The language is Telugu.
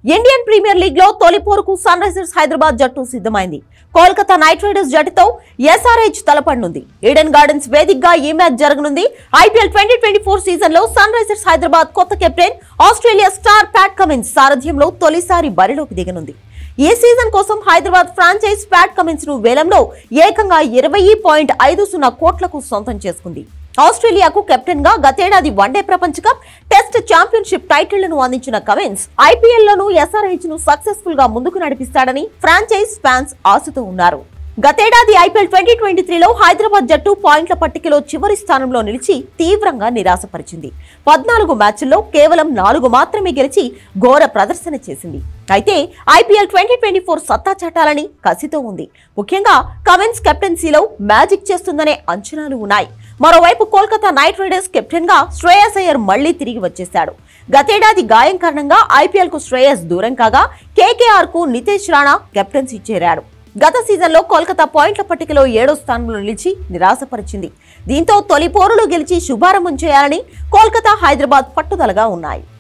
ఇండియన్ ప్రీమియర్ లీగ్ లో తొలి పోరుకు సన్ రైజర్స్ హైదరాబాద్ జట్టు సిద్ధమైంది కోల్కతా నైట్ రైడర్స్ జట్టుతో ఎస్ఆర్హెచ్ తలపడనుంది ఈడెన్ గార్డెన్స్ వేదికగా ఈ మ్యాచ్ జరగనుంది IPL twenty twenty four season లో సన్ రైజర్స్ హైదరాబాద్ కొత్త captain Australia star Pat Cummins సారథ్యంలో తొలిసారి బరిలోకి దిగనుంది ఈ సీజన్ కోసం హైదరాబాద్ ఫ్రాంచైజ్ ప్యాట్ కమిన్స్ ను వేలంలో ఏకంగా ఇరవై పాయింట్ ఐదు సున్నా కోట్లకు సొంతం చేసుకుంది ఆస్ట్రేలియాకు కెప్టెన్ గా గతేడాది వన్డే ప్రపంచ కప్ టెస్ట్ ఛాంపియన్షిప్ టైటిళ్లను అందించిన కమిన్స్ ఐపీఎల్ లోను ఎస్ఆర్హెచ్ ను సక్సెస్ఫుల్ గా ముందుకు నడిపిస్తాడని ఫ్రాంచైజ్ ఫ్యాన్స్ ఆశతో ఉన్నారు గతేడాది ఐపీఎల్ ట్వంటీ ట్వంటీ త్రీలో హైదరాబాద్ జట్టు పాయింట్ల పట్టికలో చివరి స్థానంలో నిలిచి తీవ్రంగా నిరాశపరిచింది పద్నాలుగు మ్యాచ్ల్లో కేవలం నాలుగు మాత్రమే గెలిచి ఘోర ప్రదర్శన చేసింది అయితే ఐపీఎల్ ట్వంటీ ట్వంటీ ఫోర్ సత్తా చాటాలని కసితో ఉంది ముఖ్యంగా కమిన్స్ కెప్టెన్సీలో మ్యాజిక్ చేస్తుందనే అంచనాలు ఉన్నాయి మరోవైపు కోల్కతా నైట్ రైడర్స్ కెప్టెన్ గా శ్రేయస్ అయ్యర్ మళ్లీ తిరిగి వచ్చేశాడు గతేడాది గాయం కారణంగా ఐపీఎల్ కు శ్రేయస్ దూరం కాగా కేకేఆర్ కు నితేష్ రాణా కెప్టెన్సీ చేరాడు గత సీజన్లో కోల్కతా పాయింట్ల పట్టికలో ఏడో స్థానంలో నిలిచి నిరాశపరిచింది దీంతో తొలి పోరులో గెలిచి శుభారంభం చేయాలని కోల్కతా హైదరాబాద్ పట్టుదలగా ఉన్నాయి